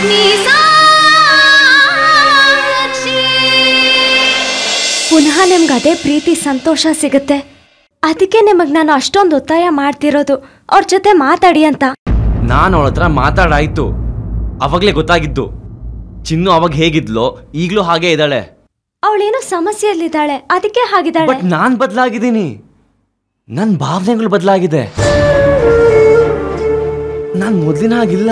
ಪುನಃ ನಿಮ್ಗೆ ಅದೇ ಪ್ರೀತಿ ಸಂತೋಷ ಸಿಗುತ್ತೆ ಅದಕ್ಕೆ ನಿಮಗೆ ನಾನು ಅಷ್ಟೊಂದು ಒತ್ತಾಯ ಮಾಡ್ತಿರೋದು ಅವ್ರ ಜೊತೆ ಮಾತಾಡಿ ಅಂತ ನಾನು ಅವಳ ಹತ್ರ ಮಾತಾಡಾಯ್ತು ಅವಾಗಲೇ ಗೊತ್ತಾಗಿದ್ದು ಚಿನ್ನು ಅವಾಗ ಹೇಗಿದ್ಲೋ ಈಗಲೂ ಹಾಗೇ ಇದ್ದಾಳೆ ಅವಳೇನೋ ಸಮಸ್ಯೆಯಲ್ಲಿದ್ದಾಳೆ ಅದಕ್ಕೆ ಹಾಗಿದ್ದಾಳೆ ಬಟ್ ನಾನು ಬದಲಾಗಿದ್ದೀನಿ ನನ್ನ ಭಾವನೆಗಳು ಬದಲಾಗಿದೆ ನಾನು ಮೊದಲಿನ ಹಾಗಿಲ್ಲ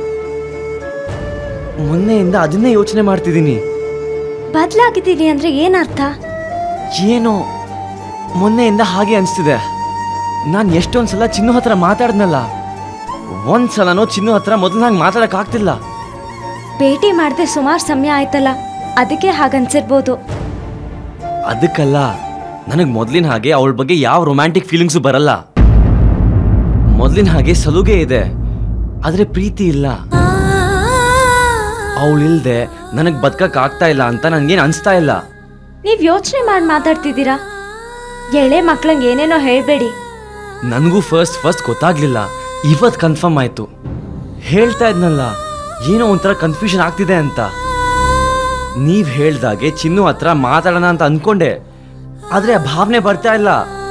ಮೊನ್ನೆಯಿಂದ ಅದನ್ನೇ ಯೋಚನೆ ಮಾಡ್ತಿದ್ದೀನಿ ಬದಲಾಗಿದ್ದೀನಿ ಅಂದ್ರೆ ಏನರ್ಥ ಏನೋ ಮೊನ್ನೆಯಿಂದ ಹಾಗೆ ಅನಿಸ್ತಿದೆ ನಾನು ಎಷ್ಟೊಂದು ಸಲ ಚಿನ್ನು ಹತ್ರ ಮಾತಾಡ್ನಲ್ಲ ಒಂದು ಸಲನೋ ಚಿನ್ನು ಹತ್ರ ಮೊದಲಿನಾಗ ಮಾತಾಡೋಕ್ಕಾಗ್ತಿಲ್ಲ ಭೇಟಿ ಮಾಡದೆ ಸುಮಾರು ಸಮಯ ಆಯ್ತಲ್ಲ ಅದಕ್ಕೆ ಹಾಗನ್ಸಿರ್ಬೋದು ಅದಕ್ಕಲ್ಲ ನನಗೆ ಮೊದಲಿನ ಹಾಗೆ ಅವಳ ಬಗ್ಗೆ ಯಾವ ರೊಮ್ಯಾಂಟಿಕ್ ಫೀಲಿಂಗ್ಸು ಬರಲ್ಲ ಮೊದಲಿನ ಹಾಗೆ ಸಲುಗೆ ಇದೆ ಆದರೆ ಪ್ರೀತಿ ಇಲ್ಲ ಅವಳಿಲ್ದೆ ನನಗೆ ಬದುಕಕ್ಕೆ ಆಗ್ತಾ ಇಲ್ಲ ಅಂತ ನನಗೇನು ಅನಿಸ್ತಾ ಇಲ್ಲ ನೀವ್ ಯೋಚನೆ ಮಾಡಿ ಮಾತಾಡ್ತಿದ್ದೀರಾ ಎಳೆ ಮಕ್ಳಂಗೆ ಏನೇನೋ ಹೇಳ್ಬೇಡಿ ನನಗೂ ಫಸ್ಟ್ ಫಸ್ಟ್ ಗೊತ್ತಾಗ್ಲಿಲ್ಲ ಇವತ್ತು ಕನ್ಫರ್ಮ್ ಆಯ್ತು ಹೇಳ್ತಾ ಇದ್ನಲ್ಲ ಏನೋ ಒಂಥರ ಕನ್ಫ್ಯೂಷನ್ ಆಗ್ತಿದೆ ಅಂತ ನೀವ್ ಹೇಳ್ದಾಗೆ ಚಿನ್ನು ಹತ್ರ ಮಾತಾಡೋಣ ಅಂತ ಅನ್ಕೊಂಡೆ ಆದ್ರೆ ಆ ಭಾವನೆ ಬರ್ತಾ ಇಲ್ಲ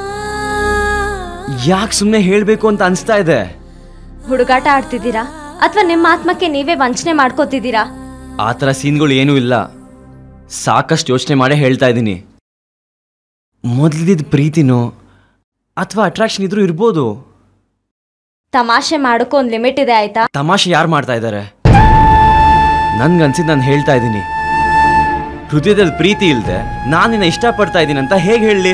ಯಾಕೆ ಸುಮ್ಮನೆ ಹೇಳ್ಬೇಕು ಅಂತ ಅನಿಸ್ತಾ ಇದೆ ಹುಡುಗಾಟ ಆಡ್ತಿದ್ದೀರಾ ಅಥವಾ ನಿಮ್ಮ ಆತ್ಮಕ್ಕೆ ನೀವೇ ವಂಚನೆ ಮಾಡ್ಕೋತಿದ್ದೀರಾ ಆ ಥರ ಸೀನ್ಗಳು ಏನೂ ಇಲ್ಲ ಸಾಕಷ್ಟು ಯೋಚನೆ ಮಾಡೇ ಹೇಳ್ತಾ ಇದ್ದೀನಿ ಮೊದಲಿದ್ದ ಪ್ರೀತಿನೋ ಅಥವಾ ಅಟ್ರಾಕ್ಷನ್ ಇದ್ರೂ ಇರ್ಬೋದು ತಮಾಷೆ ಮಾಡೋಕ್ಕೂ ಒಂದು ಲಿಮಿಟ್ ಇದೆ ಆಯ್ತಾ ತಮಾಷೆ ಯಾರು ಮಾಡ್ತಾ ಇದ್ದಾರೆ ನನ್ಗನ್ಸಿದ್ ನಾನು ಹೇಳ್ತಾ ಇದ್ದೀನಿ ಹೃದಯದಲ್ಲಿ ಪ್ರೀತಿ ಇಲ್ಲದೆ ನಾನು ನಿನ್ನ ಇಷ್ಟಪಡ್ತಾ ಇದ್ದೀನಿ ಅಂತ ಹೇಗೆ ಹೇಳಲಿ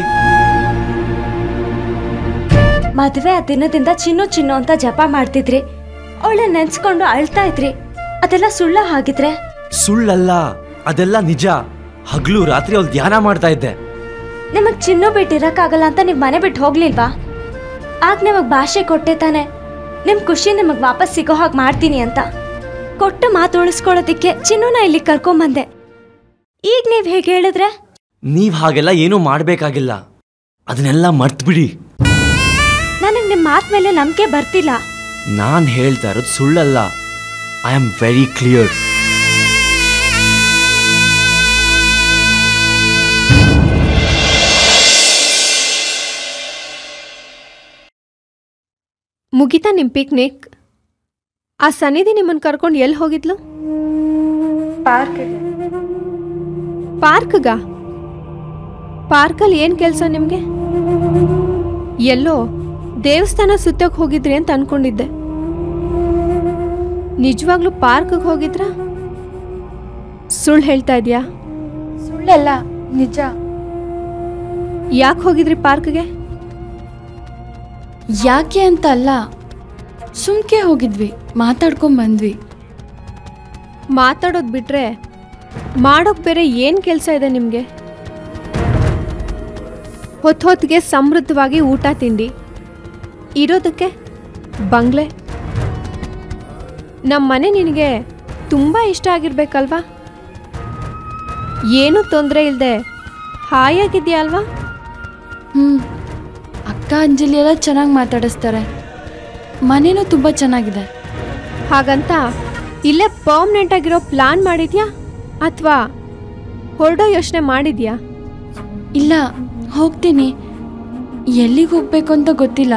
ಮದುವೆ ಆ ದಿನದಿಂದ ಚಿನ್ನು ಚಿನ್ನು ಅಂತ ಜಪ ಮಾಡ್ತಿದ್ರಿ ಅವಳ ನೆನ್ಸ್ಕೊಂಡು ಅಳ್ತಾ ಇದ್ರಿ ಅದೆಲ್ಲ ಸುಳ್ಳ ಹಾಗಿದ್ರೆ ಸುಳ್ಳಲ್ಲ ಅದೆಲ್ಲ ನಿಜ ಹಗಲು ರಾತ್ರಿ ಅವ್ಳು ಧ್ಯಾನ ಮಾಡ್ತಾ ಇದ್ದೆ ನಿಮಗ್ ಚಿನ್ನು ಬಿಟ್ಟಿರಕ್ಕಾಗಲ್ಲ ಅಂತ ನೀವ್ ಮನೆ ಬಿಟ್ಟು ಹೋಗ್ಲಿಲ್ವಾ ಆಗ ನಿಮಗ್ ಭಾಷೆ ಕೊಟ್ಟೆ ತಾನೆ ನಿಮ್ ಖುಷಿ ನಿಮಗ್ ವಾಪಸ್ ಸಿಗೋ ಹಾಗೆ ಮಾಡ್ತೀನಿ ಅಂತ ಕೊಟ್ಟ ಮಾತು ಉಳಿಸ್ಕೊಳ್ಳೋದಿಕ್ಕೆ ಚಿನ್ನುನ ಇಲ್ಲಿ ಕರ್ಕೊಂಬಂದೆ ಈಗ ನೀವ್ ಹೇಗೆ ಹೇಳಿದ್ರೆ ನೀವ್ ಹಾಗೆಲ್ಲ ಏನೂ ಮಾಡ್ಬೇಕಾಗಿಲ್ಲ ಅದನ್ನೆಲ್ಲ ಮರ್ತ್ಬಿಡಿ ನನಗ್ ನಿಮ್ ಮಾತ್ ಮೇಲೆ ನಂಬಿಕೆ ಬರ್ತಿಲ್ಲ ನಾನು ಹೇಳ್ತಾ ಇರೋದು ಸುಳ್ಳಲ್ಲ ಐ ಆಮ್ ವೆರಿ ಕ್ಲಿಯರ್ ಮುಗಿತಾ ನಿಮ್ಮ ಪಿಕ್ನಿಕ್ ಆ ಸನ್ನಿಧಿ ನಿಮ್ಮನ್ನು ಕರ್ಕೊಂಡು ಎಲ್ಲಿ ಹೋಗಿದ್ಲು ಪಾರ್ಕ್ಗ ಪಾರ್ಕಲ್ಲಿ ಏನು ಕೆಲಸ ನಿಮಗೆ ಎಲ್ಲೋ ದೇವಸ್ಥಾನ ಸುತ್ತಕ್ಕೆ ಹೋಗಿದ್ರಿ ಅಂತ ಅನ್ಕೊಂಡಿದ್ದೆ ನಿಜವಾಗ್ಲೂ ಪಾರ್ಕ್ಗೆ ಹೋಗಿದ್ರಾ ಸುಳ್ಳು ಹೇಳ್ತಾ ಇದೆಯಾ ಸುಳ್ಳೆಲ್ಲ ನಿಜ ಯಾಕೆ ಹೋಗಿದ್ರಿ ಪಾರ್ಕ್ಗೆ ಯಾಕೆ ಅಂತ ಅಲ್ಲ ಸುಮ್ಕೆ ಹೋಗಿದ್ವಿ ಮಾತಾಡ್ಕೊಂಡ್ ಬಂದ್ವಿ ಮಾತಾಡೋದು ಬಿಟ್ರೆ ಮಾಡೋಕ್ ಬೇರೆ ಏನು ಕೆಲಸ ಇದೆ ನಿಮಗೆ ಹೊತ್ತು ಹೊತ್ತಿಗೆ ಸಮೃದ್ಧವಾಗಿ ಊಟ ತಿಂಡಿ ಇರೋದಕ್ಕೆ ಬಂಗ್ಲೆ ನಮ್ಮ ಮನೆ ನಿನಗೆ ತುಂಬ ಇಷ್ಟ ಆಗಿರ್ಬೇಕಲ್ವಾ ಏನೂ ತೊಂದರೆ ಇಲ್ಲದೆ ಹಾಯಾಗಿದೆಯಾ ಅಲ್ವಾ ಹ್ಮ್ ಅಕ್ಕ ಅಂಜಲಿ ಎಲ್ಲ ಚೆನ್ನಾಗಿ ಮಾತಾಡಿಸ್ತಾರೆ ಮನೇನೂ ತುಂಬ ಚೆನ್ನಾಗಿದೆ ಹಾಗಂತ ಇಲ್ಲೇ ಪರ್ಮನೆಂಟ್ ಆಗಿರೋ ಪ್ಲಾನ್ ಮಾಡಿದ್ಯಾ ಅಥವಾ ಹೊರಡೋ ಯೋಚನೆ ಮಾಡಿದ್ಯಾ ಇಲ್ಲ ಹೋಗ್ತೀನಿ ಎಲ್ಲಿಗೆ ಹೋಗ್ಬೇಕು ಅಂತ ಗೊತ್ತಿಲ್ಲ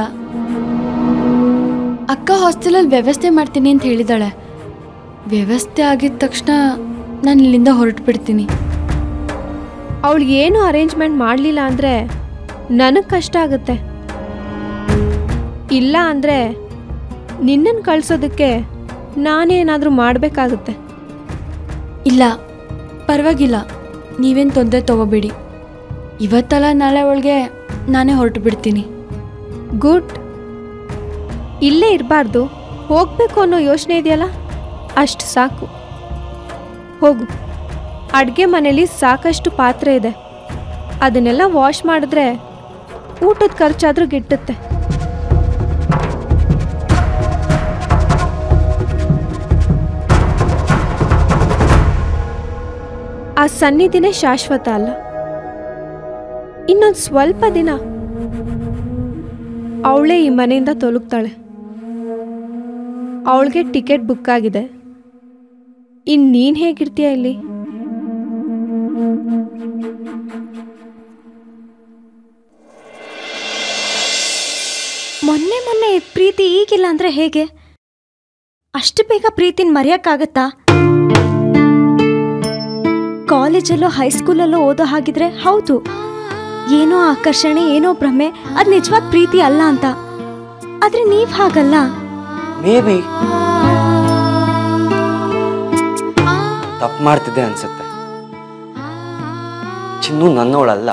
ಅಕ್ಕ ಹಾಸ್ಟೆಲಲ್ಲಿ ವ್ಯವಸ್ಥೆ ಮಾಡ್ತೀನಿ ಅಂತ ಹೇಳಿದಾಳೆ ವ್ಯವಸ್ಥೆ ಆಗಿದ ತಕ್ಷಣ ನಾನು ಇಲ್ಲಿಂದ ಹೊರಟು ಬಿಡ್ತೀನಿ ಅವಳು ಏನು ಅರೇಂಜ್ಮೆಂಟ್ ಮಾಡಲಿಲ್ಲ ಅಂದರೆ ನನಗೆ ಕಷ್ಟ ಆಗುತ್ತೆ ಇಲ್ಲ ಅಂದರೆ ನಿನ್ನನ್ನು ಕಳ್ಸೋದಕ್ಕೆ ನಾನೇನಾದರೂ ಮಾಡಬೇಕಾಗುತ್ತೆ ಇಲ್ಲ ಪರವಾಗಿಲ್ಲ ನೀವೇನು ತೊಂದರೆ ತಗೋಬೇಡಿ ಇವತ್ತಲ್ಲ ನಾಳೆ ಒಳಗೆ ನಾನೇ ಹೊರಟು ಬಿಡ್ತೀನಿ ಗುಡ್ ಇಲ್ಲೇ ಇರಬಾರ್ದು ಹೋಗಬೇಕು ಅನ್ನೋ ಯೋಚನೆ ಇದೆಯಲ್ಲ ಅಷ್ಟು ಸಾಕು ಹೋಗು ಅಡುಗೆ ಮನೇಲಿ ಸಾಕಷ್ಟು ಪಾತ್ರೆ ಇದೆ ಅದನ್ನೆಲ್ಲ ವಾಶ್ ಮಾಡಿದ್ರೆ ಊಟದ ಖರ್ಚಾದ್ರೂ ಗಿಟ್ಟುತ್ತೆ ಆ ಸನ್ನಿಧಿನೇ ಶಾಶ್ವತ ಅಲ್ಲ ಇನ್ನೊಂದು ಸ್ವಲ್ಪ ದಿನ ಅವಳೇ ಈ ಮನೆಯಿಂದ ತೊಲಗ್ತಾಳೆ ಅವಳಿಗೆ ಟಿಕೆಟ್ ಬುಕ್ ಆಗಿದೆ ಇನ್ನು ನೀನು ಹೇಗಿರ್ತೀಯ ಇಲ್ಲಿ ಮೊನ್ನೆ ಮೊನ್ನೆ ಪ್ರೀತಿ ಈಗಿಲ್ಲ ಅಂದ್ರೆ ಹೇಗೆ ಅಷ್ಟು ಬೇಗ ಪ್ರೀತಿನ ಮರೆಯಕ್ಕಾಗತ್ತಾ ಕಾಲೇಜಲ್ಲೋ ಹೈಸ್ಕೂಲಲ್ಲೋ ಓದೋ ಹಾಗಿದ್ರೆ ಹೌದು ಏನೋ ಆಕರ್ಷಣೆ ಏನೋ ಭ್ರಮೆ ಅದು ನಿಜವಾದ ಪ್ರೀತಿ ಅಲ್ಲ ಅಂತ ಆದ್ರೆ ನೀವ್ ಹಾಗಲ್ಲ ಮೇ ಬಿ ತಪ್ಪು ಮಾಡ್ತಿದ್ದೆ ಅನ್ಸುತ್ತೆ ಚಿನ್ನು ನನ್ನವಳಲ್ಲ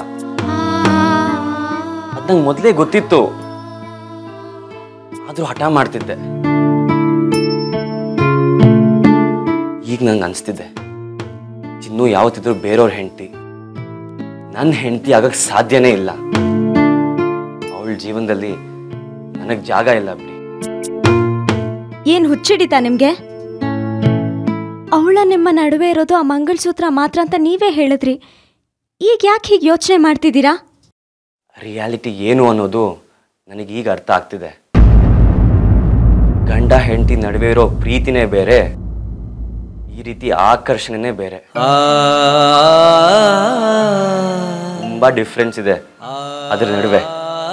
ಅದ್ ನಂಗೆ ಮೊದಲೇ ಗೊತ್ತಿತ್ತು ಆದ್ರೂ ಹಠ ಮಾಡ್ತಿದ್ದೆ ಈಗ ನಂಗೆ ಅನಿಸ್ತಿದೆ ಚಿನ್ನು ಯಾವತ್ತಿದ್ರು ಬೇರೆಯವ್ರ ಹೆಂಡತಿ ನನ್ನ ಹೆಂಡತಿ ಆಗಕ್ಕೆ ಸಾಧ್ಯನೇ ಇಲ್ಲ ಅವಳ ಜೀವನದಲ್ಲಿ ನನಗೆ ಜಾಗ ಇಲ್ಲ ಬಿಡಿ ಏನ್ ಹುಚ್ಚಿಡಿತಾ ನಿಮ್ಗೆ ಅವಳ ನಿಮ್ಮ ನಡುವೆ ಇರೋದು ಆ ಮಂಗಳ್ಸೂತ್ರ ಮಾತ್ರ ಅಂತ ನೀವೇ ಹೇಳಿದ್ರಿ ಈಗ ಯಾಕೆ ಹೀಗೆ ಯೋಚನೆ ಮಾಡ್ತಿದ್ದೀರಾ ರಿಯಾಲಿಟಿ ಏನು ಅನ್ನೋದು ನನಗೀಗ ಅರ್ಥ ಆಗ್ತಿದೆ ಗಂಡ ಹೆಂಡತಿ ನಡುವೆ ಇರೋ ಪ್ರೀತಿನೇ ಬೇರೆ ಈ ರೀತಿ ಆಕರ್ಷಣೆನೇ ಬೇರೆ ತುಂಬಾ ಡಿಫ್ರೆನ್ಸ್ ಇದೆ ಅದ್ರ ನಡುವೆ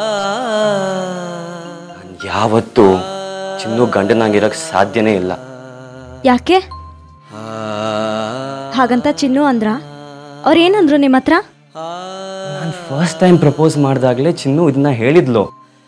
ನಾನ್ ಯಾವತ್ತೂ ಚಿನ್ನು ಗಂಡನಾಗಿರಕ್ ಸಾಧ್ಯನೇ ಇಲ್ಲ ಯಾಕೆ ಹಾಗಂತ ಚಿನ್ನು ಅಂದ್ರ ಅವ್ರೇನಂದ್ರು ನಿಮ್ಮ ಹತ್ರ ನಾನು ಫಸ್ಟ್ ಟೈಮ್ ಪ್ರಪೋಸ್ ಮಾಡಿದಾಗಲೇ ಚಿನ್ನು ಇದನ್ನ ಹೇಳಿದ್ಲು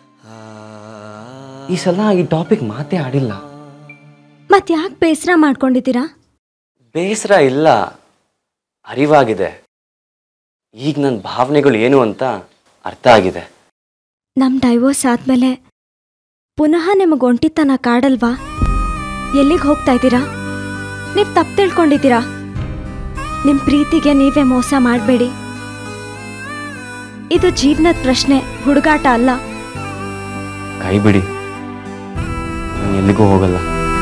ಈ ಸಲ ಈ ಟಾಪಿಕ್ ಮಾತೇ ಆಡಿಲ್ಲ ಮತ್ ಯಾಕೆ ಬೇಸರ ಮಾಡ್ಕೊಂಡಿದ್ದೀರಾ ಬೇಸರ ಇಲ್ಲ ಅರಿವಾಗಿದೆ ಈಗ ನನ್ನ ಭಾವನೆಗಳು ಏನು ಅಂತ ಅರ್ಥ ಆಗಿದೆ ನಮ್ ಡೈವೋರ್ಸ್ ಆದ್ಮೇಲೆ ಪುನಃ ನಿಮಗೆ ಒಂಟಿತನ ಕಾಡಲ್ವಾ ಎಲ್ಲಿಗೆ ಹೋಗ್ತಾ ಇದ್ದೀರಾ ನೀವು ತಪ್ಪು ತಿಳ್ಕೊಂಡಿದ್ದೀರಾ ನಿಮ್ ಪ್ರೀತಿಗೆ ನೀವೇ ಮೋಸ ಮಾಡಬೇಡಿ ಇದು ಜೀವನದ ಪ್ರಶ್ನೆ ಹುಡುಗಾಟ ಅಲ್ಲ ಕೈ ಬಿಡಿ ನಾನು ಎಲ್ಲಿಗೂ ಹೋಗಲ್ಲ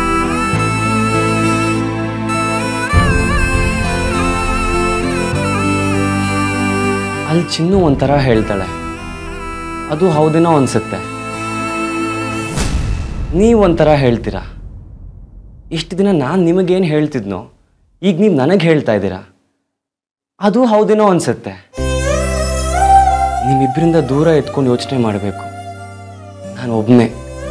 ಅಲ್ಲಿ ಚಿನ್ನು ಒಂಥರ ಹೇಳ್ತಾಳೆ ಅದು ಹೌದೇನೋ ಅನ್ಸುತ್ತೆ ನೀವು ಒಂಥರ ಹೇಳ್ತೀರಾ ಇಷ್ಟು ದಿನ ನಾನು ನಿಮಗೇನು ಹೇಳ್ತಿದ್ನೋ ಈಗ ನೀವು ನನಗೆ ಹೇಳ್ತಾ ಇದ್ದೀರಾ ಅದು ಹೌದೇನೋ ಅನ್ಸುತ್ತೆ ನಿಮ್ಮಿಬ್ಬರಿಂದ ದೂರ ಎತ್ಕೊಂಡು ಯೋಚನೆ ಮಾಡಬೇಕು ನಾನು ಒಬ್ಬನೇ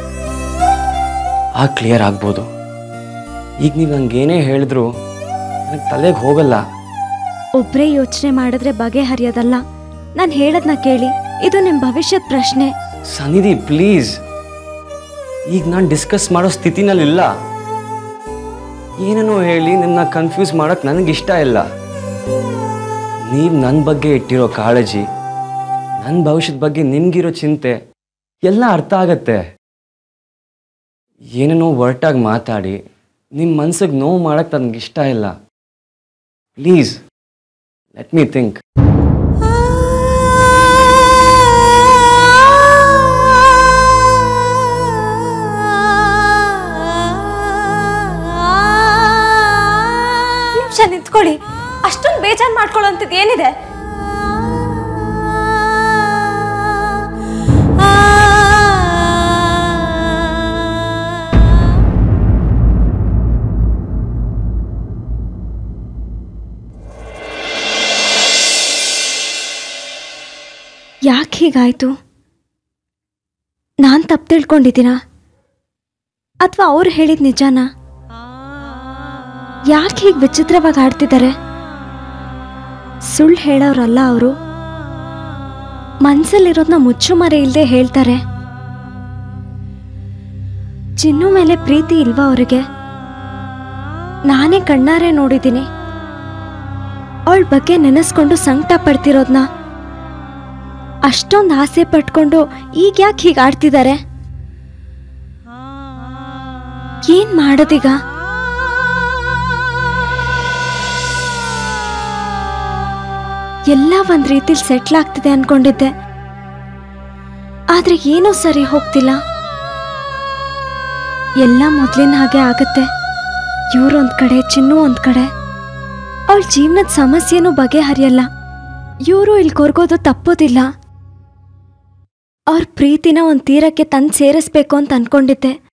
ಆಗ ಕ್ಲಿಯರ್ ಆಗ್ಬೋದು ಈಗ ನೀವು ನಂಗೇನೇ ಹೇಳಿದ್ರು ನನಗೆ ತಲೆಗೆ ಹೋಗಲ್ಲ ಒಬ್ರೇ ಯೋಚನೆ ಮಾಡಿದ್ರೆ ಬಗೆಹರಿಯೋದಲ್ಲ ನಾನು ಹೇಳದ್ನ ಕೇಳಿ ಇದು ನಿಮ್ ಭವಿಷ್ಯದ ಪ್ರಶ್ನೆ ಸನ್ನಿಧಿ ಪ್ಲೀಸ್ ಈಗ ನಾನು ಡಿಸ್ಕಸ್ ಮಾಡೋ ಸ್ಥಿತಿನಲ್ಲಿಲ್ಲ ಏನೇನೋ ಹೇಳಿ ನಿನ್ನ ಕನ್ಫ್ಯೂಸ್ ಮಾಡಕ್ ನನಗಿಷ್ಟ ಇಲ್ಲ ನೀವು ನನ್ನ ಬಗ್ಗೆ ಇಟ್ಟಿರೋ ಕಾಳಜಿ ನನ್ನ ಭವಿಷ್ಯದ ಬಗ್ಗೆ ನಿಮ್ಗಿರೋ ಚಿಂತೆ ಎಲ್ಲ ಅರ್ಥ ಆಗತ್ತೆ ಏನೇನೋ ಒರ್ಟಾಗಿ ಮಾತಾಡಿ ನಿಮ್ಮ ಮನ್ಸಿಗೆ ನೋವು ಮಾಡಕ್ ನನಗಿಷ್ಟ ಇಲ್ಲ ಪ್ಲೀಸ್ ಲೆಟ್ ಮೀ ಥಿಂಕ್ ನಿಮಿಷ ನಿಂತ್ಕೊಳ್ಳಿ ಅಷ್ಟೊಂದು ಬೇಜಾರು ಮಾಡ್ಕೊಳ್ಳೋಂಥದ್ದು ಏನಿದೆ ಯಾಕೆ ಹೀಗಾಯ್ತು ನಾನು ತಪ್ಪು ತಿಳ್ಕೊಂಡಿದ್ದೀನಾ ಅಥವಾ ಅವ್ರು ಹೇಳಿದ ನಿಜಾನಾ ಯಾಕೆ ಹೀಗೆ ವಿಚಿತ್ರವಾಗಿ ಆಡ್ತಿದ್ದಾರೆ ಸುಳ್ಳು ಹೇಳೋರಲ್ಲ ಅವರು ಮನ್ಸಲ್ಲಿರೋದನ್ನ ಮುಚ್ಚು ಮರೆ ಇಲ್ಲದೆ ಹೇಳ್ತಾರೆ ಚಿನ್ನು ಮೇಲೆ ಪ್ರೀತಿ ಇಲ್ವಾ ಅವರಿಗೆ ನಾನೇ ಕಣ್ಣಾರೆ ನೋಡಿದ್ದೀನಿ ಅವಳ ಬಗ್ಗೆ ನೆನೆಸ್ಕೊಂಡು ಸಂಕಟ ಪಡ್ತಿರೋದ್ನ ಅಷ್ಟೊಂದು ಆಸೆ ಪಟ್ಕೊಂಡು ಈಗ ಯಾಕೆ ಹೀಗೆ ಆಡ್ತಿದ್ದಾರೆ ಏನ್ ಮಾಡೋದೀಗ ಎಲ್ಲ ಒಂದ್ ರೀತಿಲಿ ಸೆಟ್ಲ್ ಆಗ್ತಿದೆ ಅನ್ಕೊಂಡಿದ್ದೆ ಆದ್ರೆ ಏನೂ ಸರಿ ಹೋಗ್ತಿಲ್ಲ ಎಲ್ಲ ಮೊದ್ಲಿನ ಹಾಗೆ ಆಗತ್ತೆ ಇವ್ರೊಂದ್ ಕಡೆ ಚಿನ್ನು ಒಂದ್ ಕಡೆ ಅವಳ ಜೀವನದ ಸಮಸ್ಯೆನೂ ಬಗೆಹರಿಯಲ್ಲ ಇವರು ಇಲ್ಲಿ ಕೊರ್ಗೋದು ತಪ್ಪೋದಿಲ್ಲ ಅವ್ರ ಪ್ರೀತಿನ ಒಂದ್ ತೀರಕ್ಕೆ ತಂದು ಸೇರಿಸ್ಬೇಕು ಅಂತ ಅನ್ಕೊಂಡಿದ್ದೆ